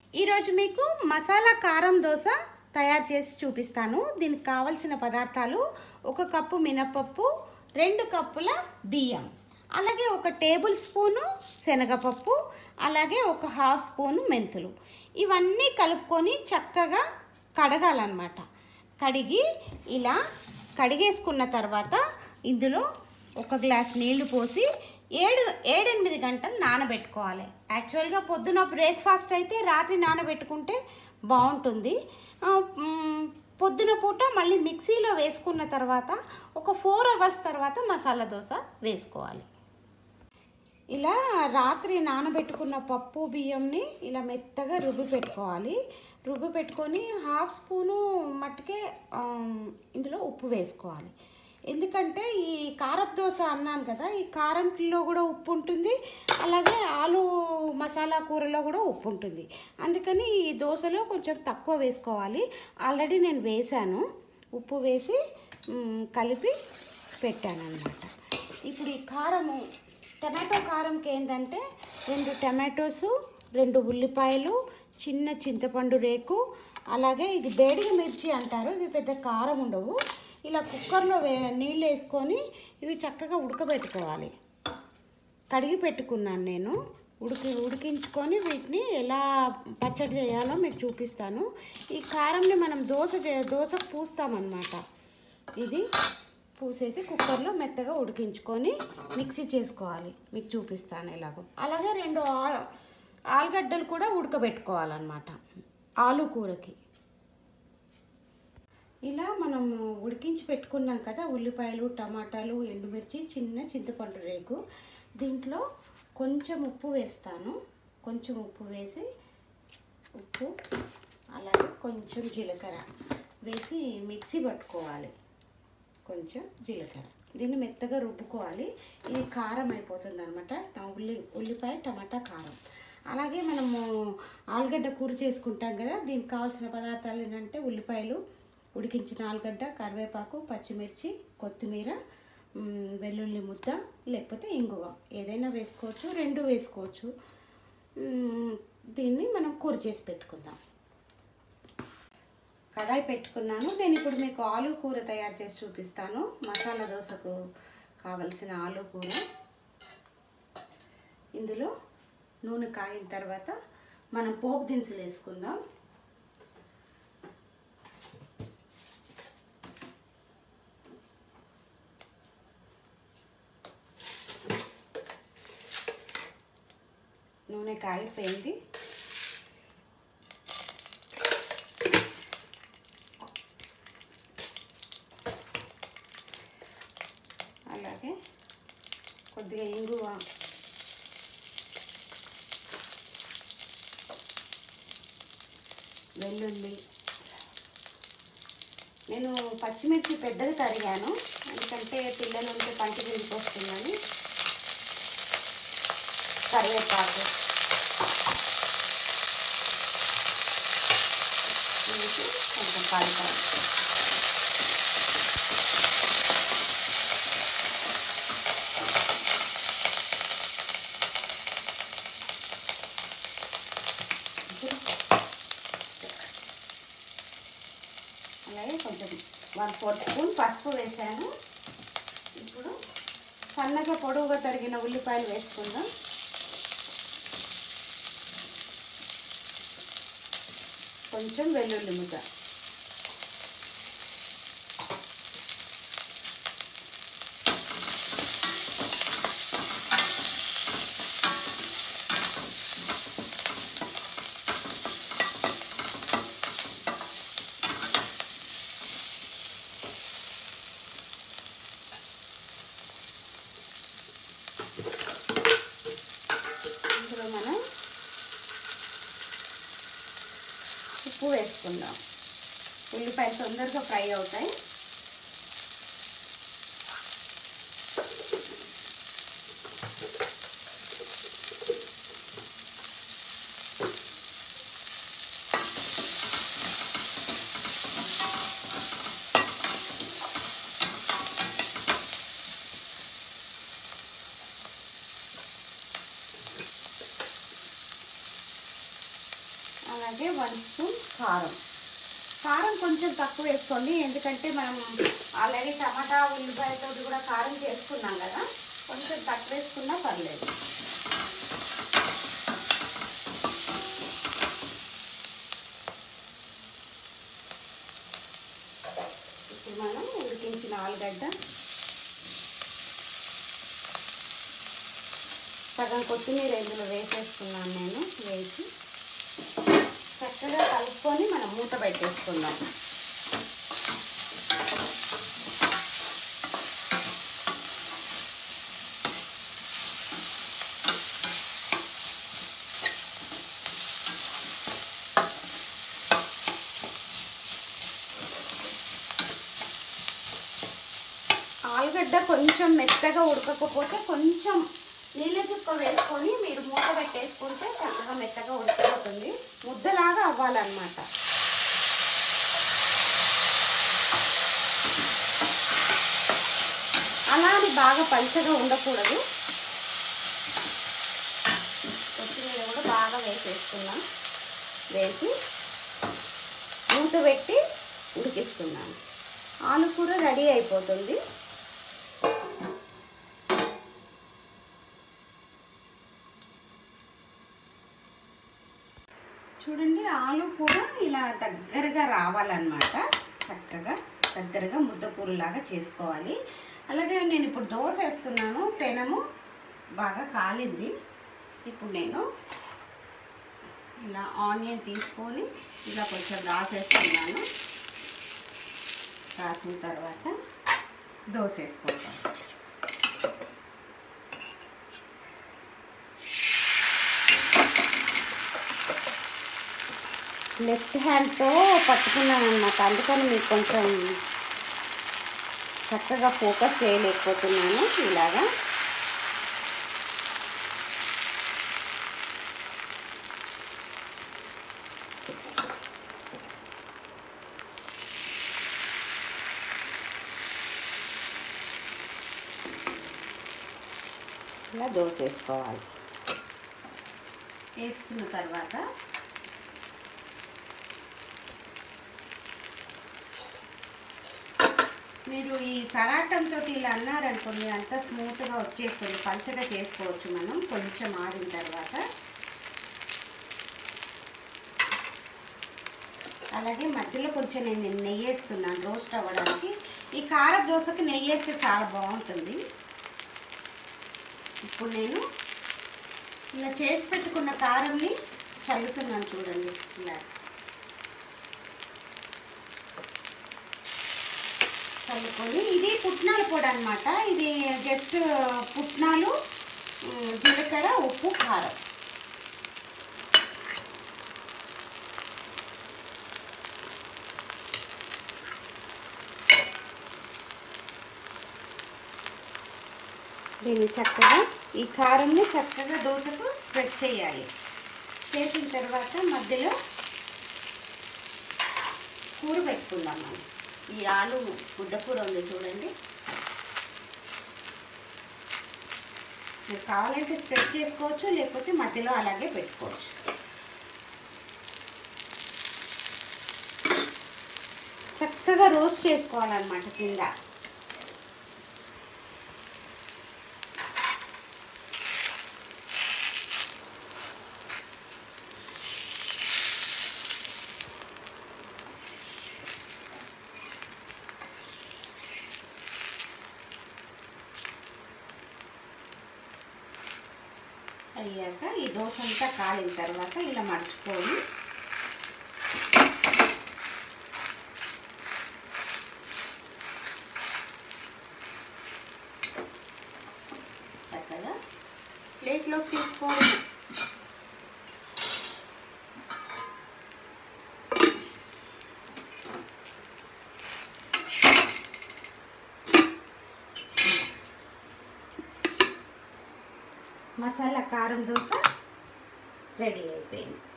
ఈరోజు మీకు మసాలా కారం దోశ తయారు చేసి చూపిస్తాను దీనికి కావలసిన పదార్థాలు ఒక కప్పు మినపప్పు రెండు కప్పుల బియ్యం అలాగే ఒక టేబుల్ స్పూను శనగపప్పు అలాగే ఒక హాఫ్ స్పూను మెంతులు ఇవన్నీ కలుపుకొని చక్కగా కడగాలన్నమాట కడిగి ఇలా కడిగేసుకున్న తర్వాత ఇందులో ఒక గ్లాస్ నీళ్లు పోసి ఏడు ఏడెనిమిది గంటలు నానబెట్టుకోవాలి యాక్చువల్గా పొద్దున బ్రేక్ఫాస్ట్ అయితే రాత్రి నానబెట్టుకుంటే బాగుంటుంది ఆ, మ్, పొద్దున పూట మళ్ళీ మిక్సీలో వేసుకున్న తర్వాత ఒక ఫోర్ అవర్స్ తర్వాత మసాలా దోశ వేసుకోవాలి ఇలా రాత్రి నానబెట్టుకున్న పప్పు బియ్యంని ఇలా మెత్తగా రుబ్బి పెట్టుకోవాలి రుబ్బి పెట్టుకొని హాఫ్ స్పూను మట్టుకే ఆ, ఇందులో ఉప్పు వేసుకోవాలి ఎందుకంటే ఈ కారపు దోశ అన్నాను కదా ఈ కారంలో కూడా ఉప్పు ఉంటుంది అలాగే ఆలు మసాలా కూరలో కూడా ఉప్పు ఉంటుంది అందుకని ఈ దోశలో కొంచెం తక్కువ వేసుకోవాలి ఆల్రెడీ నేను వేశాను ఉప్పు వేసి మ్, కలిపి పెట్టాను అనమాట ఇప్పుడు ఈ కారము టమాటో కారంకి ఏంటంటే రెండు టమాటోసు రెండు ఉల్లిపాయలు చిన్న చింతపండు రేకు అలాగే ఇది బేడిగ మిర్చి అంటారు ఇవి పెద్ద కారం ఉండవు ఇలా కుక్కర్లో వే నీళ్ళు వేసుకొని ఇవి చక్కగా ఉడకబెట్టుకోవాలి కడిగి పెట్టుకున్నాను నేను ఉడికి ఉడికించుకొని వీటిని ఎలా పచ్చడి చేయాలో మీకు చూపిస్తాను ఈ కారంని మనం దోశ చే దోశకు పూస్తామన్నమాట ఇది పూసేసి కుక్కర్లో మెత్తగా ఉడికించుకొని మిక్సీ చేసుకోవాలి మీకు చూపిస్తాను ఎలాగో అలాగే రెండు ఆ- ఆలుగడ్డలు కూడా ఉడకబెట్టుకోవాలన్నమాట ఆలు కూరకి ఇలా మనం ఉడికించి పెట్టుకున్నాం కదా ఉల్లిపాయలు టమాటాలు ఎండుమిర్చి చిన్న చింతపండు రేకు దీంట్లో కొంచెం ఉప్పు వేస్తాను కొంచెం ఉప్పు వేసి ఉప్పు అలాగే కొంచెం జీలకర్ర వేసి మిక్సీ పట్టుకోవాలి కొంచెం జీలకర్ర దీన్ని మెత్తగా రుబ్బుకోవాలి ఇది కారం అయిపోతుంది అనమాట ఉల్లి ఉల్లిపాయ టమాటా కారం అలాగే మనము ఆలుగడ్డ కూర చేసుకుంటాం కదా దీనికి కావాల్సిన పదార్థాలు ఏంటంటే ఉల్లిపాయలు ఉడికించిన ఆలుగడ్డ కరివేపాకు పచ్చిమిర్చి కొత్తిమీర మ్, వెల్లుల్లి ముద్ద లేకపోతే ఇంగువ ఏదైనా వేసుకోవచ్చు రెండు వేసుకోవచ్చు మ్, దీన్ని మనం కూర చేసి పెట్టుకుందాం కడాయి పెట్టుకున్నాను నేను ఇప్పుడు మీకు ఆలు కూర తయారు చేసి చూపిస్తాను మసాలా దోశకు కావలసిన ఆలు కూర ఇందులో నూనె కాగిన తర్వాత మనం పోపు దినుసులు వేసుకుందాం నూనె కాగిపోయింది అలాగే కొద్దిగా ఇంగువ వెల్లుల్లి నేను పచ్చిమిర్చి పెద్దగా తరిగాను ఎందుకంటే పిల్లలు ఉంటే పంటి కిందకి వస్తుందని కరివేపాకు వేసి కొంచెం కలుపాలి అలాగే కొంచెం వన్ ఫోర్త్ స్పూన్ పసుపు వేసాను ఇప్పుడు సన్నగా పొడవుగా తరిగిన ఉల్లిపాయలు వేసుకుందాం కొంచెం వెల్లుల్లి ముద్ద ఇందులో మనం ఉప్పు వేసుకుందాం ఉల్లిపాయలు తొందరగా ఫ్రై అవుతాయి అలాగే వన్ స్పూన్ కారం కారం కొంచెం తక్కువ వేసుకోండి ఎందుకంటే మనం ఆల్రెడీ టమాటా ఉల్లిపాయతో కూడా కారం చేసుకున్నాం కదా కొంచెం తక్కువ వేసుకున్నా పర్లేదు ఇప్పుడు మనం ఉడికించిన ఆలుగడ్డ సగం కొత్తిమీర ఇందులో వేసేసుకున్నాను నేను వేసి చక్కగా కలుపుకొని మనం మూత పెట్టేసుకుందాం ఆలుగడ్డ కొంచెం మెత్తగా ఉడకకపోతే కొంచెం నీళ్ళ చుక్క వేసుకొని మీరు మూత పెట్టేసుకుంటే చక్కగా మెత్తగా ఉడికిపోతుంది ముద్దలాగా అవ్వాలన్నమాట అలా అని బాగా పలుచగా ఉండకూడదు కొత్తిమీర కూడా బాగా వేసేసుకున్నాం వేసి మూత పెట్టి ఉడికిస్తున్నాను ఆలు కూర రెడీ అయిపోతుంది చూడండి ఆలు కూర ఇలా దగ్గరగా రావాలన్నమాట చక్కగా దగ్గరగా ముద్దకూరలాగా చేసుకోవాలి అలాగే నేను ఇప్పుడు దోశ వేస్తున్నాను పెనము బాగా కాలింది ఇప్పుడు నేను ఇలా ఆనియన్ తీసుకొని ఇలా కొంచెం రాసేస్తున్నాను రాసిన తర్వాత దోశ వేసుకుంటాను లెఫ్ట్ హ్యాండ్తో పట్టుకున్నాను అనమాట అందుకని మీకు కొంచెం చక్కగా ఫోకస్ చేయలేకపోతున్నాను ఇలాగా ఇలా దోశ వేసుకోవాలి వేసుకున్న తర్వాత మీరు ఈ సరాటంతో ఇలా అన్నారనుకోండి అంత స్మూత్గా వచ్చేస్తుంది పల్చగా చేసుకోవచ్చు మనం కొంచెం ఆరిన తర్వాత అలాగే మధ్యలో కొంచెం నేను నెయ్యి వేస్తున్నాను రోస్ట్ అవ్వడానికి ఈ కార దోశకి నెయ్యి వేస్తే చాలా బాగుంటుంది ఇప్పుడు నేను ఇలా చేసి పెట్టుకున్న కారంని చల్లుతున్నాను చూడండి ఇలా చల్లుకొని ఇది పుట్నాల పొడి అనమాట ఇది జస్ట్ పుట్నాలు ఉమ్, జీలకర్ర ఉప్పు కారం దీన్ని చక్కగా ఈ కారంని చక్కగా దోశకు స్ప్రెడ్ చేయాలి చేసిన తర్వాత మధ్యలో కూర పెట్టుకుందాం మనం ఈ ఆలు ముద్ద కూర ఉంది చూడండి మీరు కావాలంటే స్ప్రెడ్ చేసుకోవచ్చు లేకపోతే మధ్యలో అలాగే పెట్టుకోవచ్చు చక్కగా రోస్ట్ చేసుకోవాలన్నమాట కింద అయ్యాక ఈ దోశ అంతా కాలిన తర్వాత ఇలా మడుచుకొని చక్కగా ప్లేట్లోకి తీసుకోవాలి మసాలా కారం దోశ రెడీ అయిపోయింది